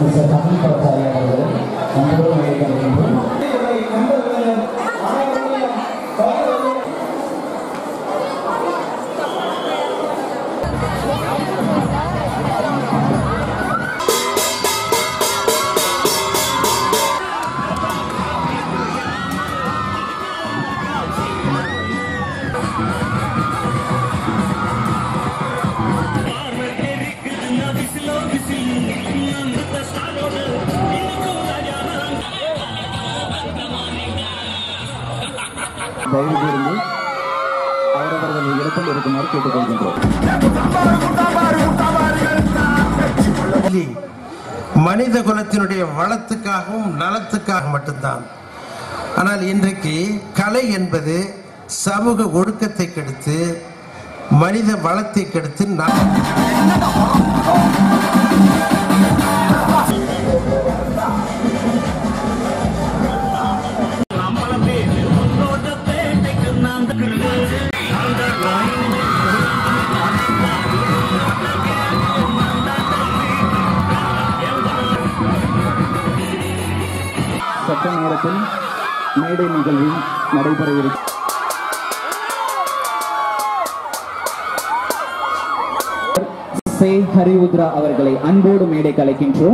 Mister Kapil பரசாரி அவர்களை நம்மளோடு நடைபெறுகின்றோம் தயவு கூர்ந்து அவரவர்கள் இடத்தில் இருக்குமாறு கேட்டுக்கொள்கின்றோம் மனித குலத்தினுடைய வளத்துக்காகவும் நலத்துக்காக மட்டும்தான் ஆனால் இன்றைக்கு கலை என்பது சமூக ஒழுக்கத்தை கெடுத்து மனித வளத்தை கெடுத்து ந- சட்ட நேரத்தில் மேடை நிகழ்வு நடைபெற இருக்கு சே ஹரிவுத்ரா அவர்களை அன்போடு மேடை கலைக்கின்றோம்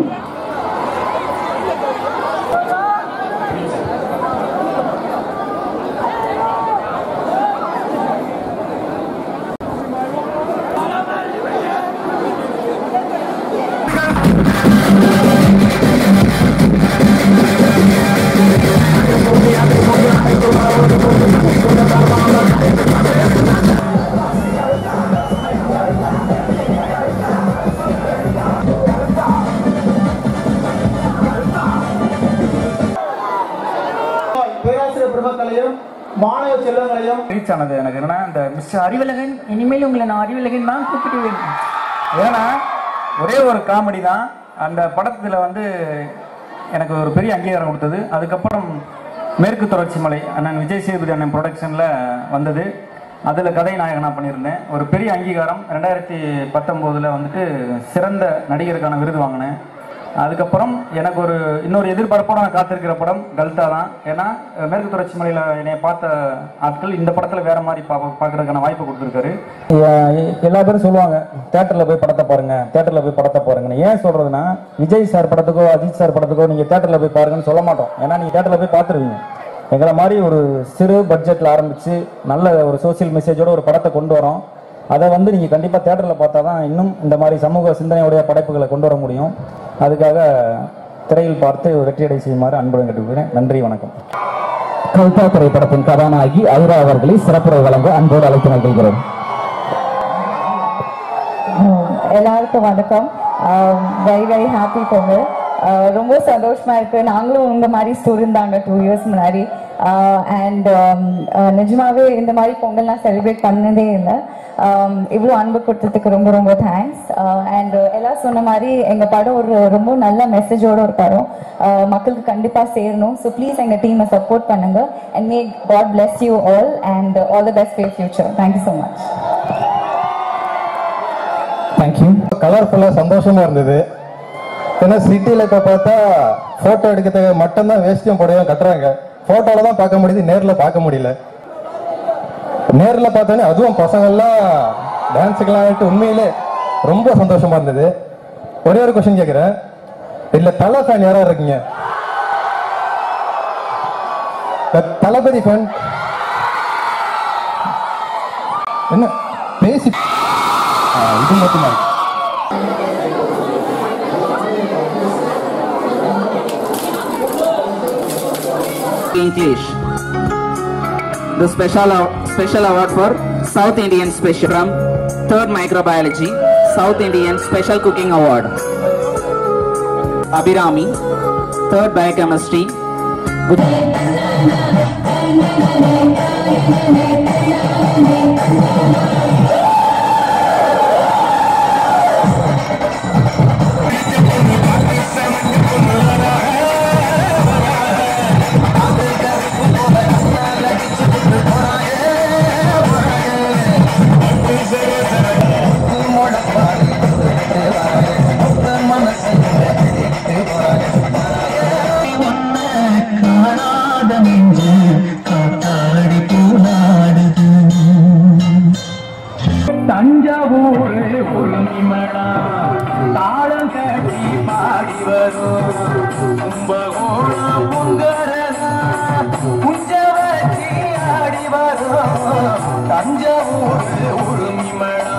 பேராசிரியர் பெருமக்களையும் மாணவ செல்வங்களையும் ரீச் ஆனது எனக்கு என்னன்னா இந்த மிஸ்டர் அறிவழகன் இனிமேல் உங்களை நான் அறிவழகன் தான் கூப்பிடுவேன் ஏன்னா ஒரே ஒரு காமெடி தான் அந்த படத்தில் வந்து எனக்கு ஒரு பெரிய அங்கீகாரம் கொடுத்தது அதுக்கப்புறம் மேற்கு தொடர்ச்சி மலை அண்ணன் விஜய் சேதுபதி அண்ணன் ப்ரொடக்ஷனில் வந்தது அதில் கதை நாயகனாக பண்ணியிருந்தேன் ஒரு பெரிய அங்கீகாரம் ரெண்டாயிரத்தி பத்தொம்போதில் வந்துட்டு சிறந்த நடிகருக்கான விருது வாங்கினேன் அதுக்கப்புறம் எனக்கு ஒரு இன்னொரு எதிர்பார்ப்போட நான் காத்திருக்கிற படம் கல்தா தான் ஏன்னா அஹ், மேற்கு தொடர்ச்சி மலையில் என்னை பார்த்த ஆட்கள் இந்த படத்தில் வேற மாதிரி பா பார்க்கறதுக்கான வாய்ப்பு கொடுத்துருக்காரு எல்லா பேரும் சொல்லுவாங்க தேட்டரில் போய் படத்தை பாருங்க தேட்டரில் போய் படத்தை பாருங்கன்னு ஏன் சொல்றதுன்னா விஜய் சார் படத்துக்கோ அஜித் சார் படத்துக்கோ நீங்கள் தேட்டரில் போய் பாருங்கன்னு சொல்ல மாட்டோம் ஏன்னா நீங்கள் தேட்டரில் போய் பார்த்துருவீங்க எங்களை மாதிரி ஒரு சிறு பட்ஜெட்டில் ஆரம்பித்து நல்ல ஒரு சோஷியல் மெசேஜோட ஒரு படத்தை கொண்டு வரோம் அதை வந்து நீங்கள் கண்டிப்பாக தேட்டரில் பார்த்தா தான் இன்னும் இந்த மாதிரி சமூக சிந்தனையுடைய படைப்புகளை கொண்டு வர முடியும் அதுக்காக திரையில் பார்த்து வெற்றியடை செய்யுமாறு அன்புடன் கேட்டுக்கிறேன் நன்றி வணக்கம் கல்பா திரைப்படத்தின் கதாநாயகி ஐரா அவர்களை சிறப்புரை வழங்க அன்போடு அழைத்து நல்கிறோம் எல்லாருக்கும் வணக்கம் very very happy Pongal ah ரொம்ப சந்தோஷமா இருக்கு நாங்களும் இந்த மாதிரி ஸ்டூடெண்ட் தாங்க டூ இயர்ஸ் முன்னாடி அண்ட் நிஜமாவே இந்த மாதிரி பொங்கல் நான் செலிப்ரேட் பண்ணதே இல்லை இவ்வளோ அன்பு கொடுத்ததுக்கு ரொம்ப ரொம்ப தேங்க்ஸ் அண்ட் எல்லாம் சொன்ன மாதிரி எங்கள் படம் ஒரு ரொம்ப நல்ல மெசேஜோட ஒரு படம் ஆஹ் மக்களுக்கு கண்டிப்பாக சேரணும் ஸோ ப்ளீஸ் எங்கள் டீமை சப்போர்ட் பண்ணுங்க and may God bless you all and all the best for future thank you so much thank you கலர்ஃபுல்லாக சந்தோஷமா இருந்தது ஏன்னா சிட்டியில் இப்போ பார்த்தா ஃபோட்டோ எடுக்கிறதுக்கு மட்டும்தான் வேஸ்டியும் புடவையும் கட்டுறாங்க ஃபோட்டோவில் தான் பார்க்க முடியுது நேரில் பார்க்க முடியல நேரில் பார்த்தோன்னே அதுவும் பசங்கள்லாம் டான்ஸுக்கெல்லாம் ஆகிட்டு உண்மையிலே ரொம்ப சந்தோஷமா இருந்தது ஒரே ஒரு கொஸ்டின் கேட்குறேன் இல்லை தலை ஃபேன் யாரா இருக்கீங்க த- தளபதி ஃபேன் என்ன பேசி ஆ, இது மட்டுமா English. The special special award for South Indian Special from Third Microbiology South Indian Special Cooking Award. Abhirami, Third Biochemistry. வரும் கும்பகோணம் பொங்கரதா குஞ்ச வச்சி ஆடி வரும் தஞ்சாவூர் உரிமடா